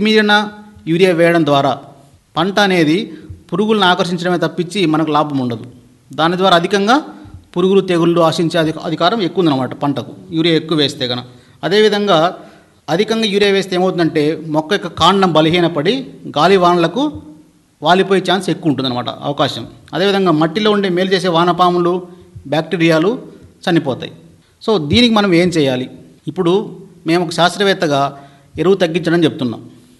మితిమీరిన యూరియా వేయడం ద్వారా పంట అనేది పురుగులను ఆకర్షించడమే తప్పించి మనకు లాభం ఉండదు దాని ద్వారా అధికంగా పురుగులు తెగుళ్ళు ఆశించే అధి అధికారం ఎక్కువ ఉందన్నమాట పంటకు యూరియా ఎక్కువ వేస్తే కనుక అదేవిధంగా అధికంగా యూరియా వేస్తే ఏమవుతుందంటే మొక్క యొక్క కాండం బలహీనపడి గాలి వానలకు వాలిపోయే ఛాన్స్ ఎక్కువ ఉంటుందన్నమాట అవకాశం అదేవిధంగా మట్టిలో ఉండే మేలు చేసే వానపాములు బ్యాక్టీరియాలు చనిపోతాయి సో దీనికి మనం ఏం చేయాలి ఇప్పుడు మేము ఒక శాస్త్రవేత్తగా ఎరువు తగ్గించడం చెప్తున్నాం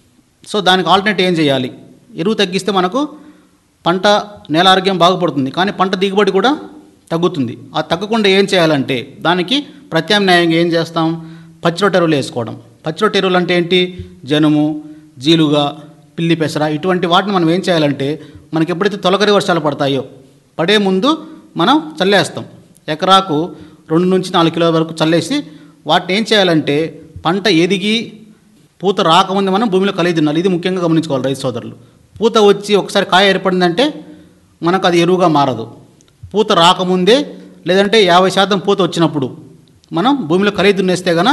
సో దానికి ఆల్టర్నేట్ ఏం చేయాలి ఎరువు తగ్గిస్తే మనకు పంట నేల ఆరోగ్యం బాగుపడుతుంది కానీ పంట దిగుబడి కూడా తగ్గుతుంది ఆ తగ్గకుండా ఏం చేయాలంటే దానికి ప్రత్యామ్నాయంగా ఏం చేస్తాం పచ్చిరొట్ట ఎరువులు వేసుకోవడం పచ్చిరొట్ట ఎరువులు అంటే ఏంటి జనుము జీలుగా పిల్లి పెసర ఇటువంటి వాటిని మనం ఏం చేయాలంటే మనకి ఎప్పుడైతే తొలకరి వర్షాలు పడతాయో పడే ముందు మనం చల్లేస్తాం ఎకరాకు రెండు నుంచి నాలుగు కిలోల వరకు చల్లేసి వాటిని ఏం చేయాలంటే పంట ఎదిగి పూత రాకముందు మనం భూమిలో కలిగి తినాలి ఇది ముఖ్యంగా గమనించుకోవాలి రైతు సోదరులు పూత వచ్చి ఒకసారి కాయ ఏర్పడిందంటే మనకు అది ఎరువుగా మారదు పూత రాకముందే లేదంటే యాభై శాతం పూత వచ్చినప్పుడు మనం భూమిలో కలిగి దున్నేస్తే గన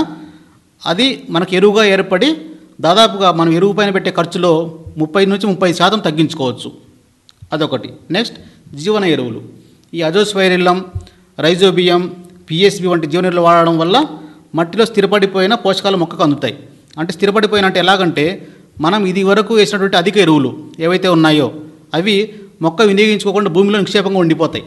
అది మనకు ఎరువుగా ఏర్పడి దాదాపుగా మనం ఎరువు పైన పెట్టే ఖర్చులో ముప్పై నుంచి ముప్పై శాతం తగ్గించుకోవచ్చు అదొకటి నెక్స్ట్ జీవన ఎరువులు ఈ అజోస్పైరిల్లం రైజోబియం పిఎస్బి వంటి జీవన ఎరువులు వాడడం వల్ల మట్టిలో స్థిరపడిపోయిన పోషకాలు మొక్కకు అందుతాయి అంటే స్థిరపడిపోయిన అంటే ఎలాగంటే మనం ఇది వరకు వేసినటువంటి అధిక ఎరువులు ఏవైతే ఉన్నాయో అవి మొక్క వినియోగించుకోకుండా భూమిలో నిక్షేపంగా ఉండిపోతాయి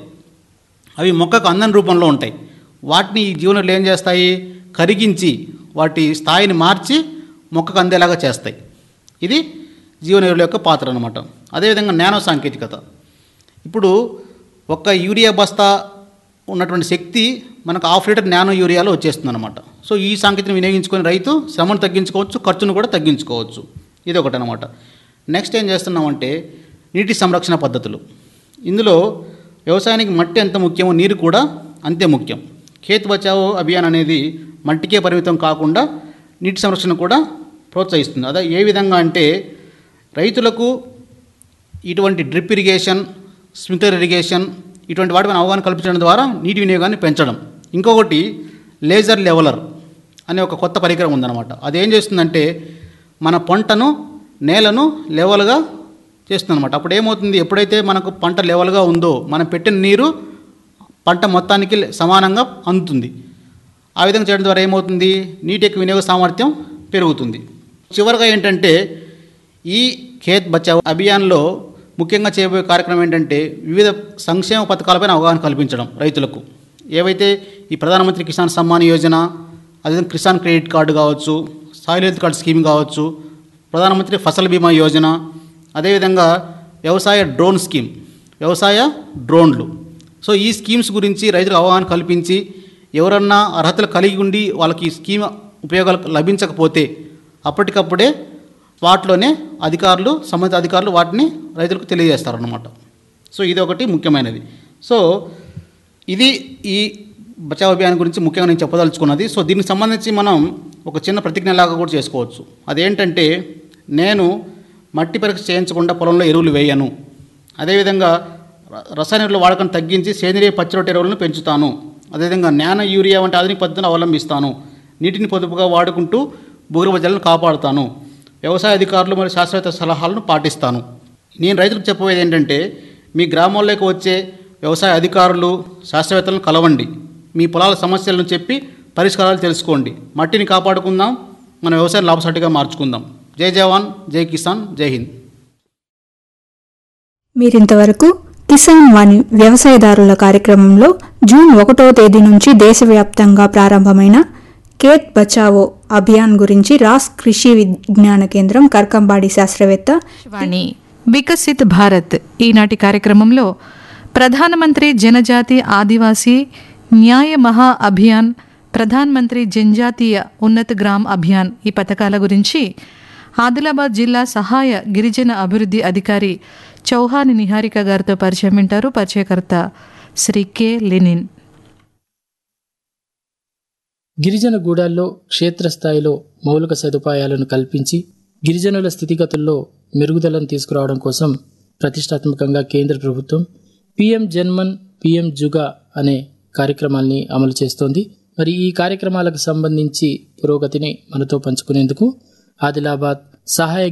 అవి మొక్కకు అందని రూపంలో ఉంటాయి వాటిని ఈ జీవనలు ఏం చేస్తాయి కరిగించి వాటి స్థాయిని మార్చి మొక్కకు అందేలాగా చేస్తాయి ఇది జీవన ఎరువుల యొక్క పాత్ర అనమాట అదేవిధంగా నానో సాంకేతికత ఇప్పుడు ఒక్క యూరియా బస్తా ఉన్నటువంటి శక్తి మనకు హాఫ్ లీటర్ నానో యూరియాలో వచ్చేస్తుంది అనమాట సో ఈ సాంకేతికను వినియోగించుకొని రైతు శ్రమను తగ్గించుకోవచ్చు ఖర్చును కూడా తగ్గించుకోవచ్చు ఇది ఒకటి అనమాట నెక్స్ట్ ఏం చేస్తున్నామంటే నీటి సంరక్షణ పద్ధతులు ఇందులో వ్యవసాయానికి మట్టి ఎంత ముఖ్యమో నీరు కూడా అంతే ముఖ్యం ఖేత్ బచావో అభియాన్ అనేది మట్టికే పరిమితం కాకుండా నీటి సంరక్షణ కూడా ప్రోత్సహిస్తుంది అదే ఏ విధంగా అంటే రైతులకు ఇటువంటి డ్రిప్ ఇరిగేషన్ స్ప్రింక్లర్ ఇరిగేషన్ ఇటువంటి వాటి మీద అవగాహన కల్పించడం ద్వారా నీటి వినియోగాన్ని పెంచడం ఇంకొకటి లేజర్ లెవలర్ అనే ఒక కొత్త పరికరం ఉందన్నమాట అదేం చేస్తుందంటే మన పంటను నేలను లెవెల్గా చేస్తుందన్నమాట అప్పుడు ఏమవుతుంది ఎప్పుడైతే మనకు పంట లెవెల్గా ఉందో మనం పెట్టిన నీరు పంట మొత్తానికి సమానంగా అందుతుంది ఆ విధంగా చేయడం ద్వారా ఏమవుతుంది నీటి యొక్క వినియోగ సామర్థ్యం పెరుగుతుంది చివరిగా ఏంటంటే ఈ ఖేత్ బచావ్ అభియాన్లో ముఖ్యంగా చేయబోయే కార్యక్రమం ఏంటంటే వివిధ సంక్షేమ పథకాలపైన అవగాహన కల్పించడం రైతులకు ఏవైతే ఈ ప్రధానమంత్రి కిసాన్ సమ్మాన్ యోజన అదేవిధంగా కిసాన్ క్రెడిట్ కార్డు కావచ్చు సాయిల్ హెల్త్ కార్డు స్కీమ్ కావచ్చు ప్రధానమంత్రి ఫసల్ బీమా యోజన అదేవిధంగా వ్యవసాయ డ్రోన్ స్కీమ్ వ్యవసాయ డ్రోన్లు సో ఈ స్కీమ్స్ గురించి రైతులకు అవగాహన కల్పించి ఎవరన్నా అర్హతలు కలిగి ఉండి వాళ్ళకి ఈ స్కీమ్ ఉపయోగాలు లభించకపోతే అప్పటికప్పుడే వాటిలోనే అధికారులు సంబంధిత అధికారులు వాటిని రైతులకు తెలియజేస్తారన్నమాట సో ఇది ఒకటి ముఖ్యమైనది సో ఇది ఈ బచావ్ అభియాన్ గురించి ముఖ్యంగా నేను చెప్పదలుచుకున్నది సో దీనికి సంబంధించి మనం ఒక చిన్న ప్రతిజ్ఞలాగా కూడా చేసుకోవచ్చు అదేంటంటే నేను మట్టి పరీక్ష చేయించకుండా పొలంలో ఎరువులు వేయను అదేవిధంగా ర- రసాయన ఎరువుల వాడకం తగ్గించి సేంద్రియ పచ్చిరొట్ట ఎరువులను పెంచుతాను అదేవిధంగా నానో యూరియా వంటి ఆధునిక పద్ధతిని అవలంబిస్తాను నీటిని పొదుపుగా వాడుకుంటూ భూగర్భ జలాలను కాపాడుతాను వ్యవసాయ అధికారులు మరియు శాస్త్రవేత్త సలహాలను పాటిస్తాను నేను రైతులకు చెప్పబోయేది ఏంటంటే మీ గ్రామాల్లోకి వచ్చే వ్యవసాయ అధికారులు శాస్త్రవేత్తలను కలవండి మీ పొలాల సమస్యలను చెప్పి పరిష్కారాలు తెలుసుకోండి మట్టిని కాపాడుకుందాం మన వ్యవసాయం లాభసాటిగా మార్చుకుందాం జై జవాన్ జై కిసాన్ జై హింద్ మీరింతవరకు కిసాన్ వాణి వ్యవసాయదారుల కార్యక్రమంలో జూన్ ఒకటో తేదీ నుంచి దేశవ్యాప్తంగా ప్రారంభమైన కేత్ బచావో అభియాన్ గురించి రాస్ కృషి విజ్ఞాన కేంద్రం కర్కంబాడి శాస్త్రవేత్త వాణి వికసిత్ భారత్ ఈనాటి కార్యక్రమంలో ప్రధానమంత్రి జనజాతి ఆదివాసీ న్యాయ మహా అభియాన్ ప్రధాన్ మంత్రి జనజాతీయ ఉన్నత గ్రామ్ అభియాన్ ఈ పథకాల గురించి ఆదిలాబాద్ జిల్లా సహాయ గిరిజన అభివృద్ధి అధికారి చౌహాని నిహారిక గారితో పరిచయం వింటారు పరిచయకర్త శ్రీ కె లెనిన్ గిరిజన గూడాల్లో క్షేత్రస్థాయిలో మౌలిక సదుపాయాలను కల్పించి గిరిజనుల స్థితిగతుల్లో మెరుగుదలను తీసుకురావడం కోసం ప్రతిష్టాత్మకంగా కేంద్ర ప్రభుత్వం పిఎం జన్మన్ పిఎం జుగా అనే కార్యక్రమాల్ని అమలు చేస్తోంది మరి ఈ కార్యక్రమాలకు సంబంధించి పురోగతిని మనతో పంచుకునేందుకు ఆదిలాబాద్ సహాయ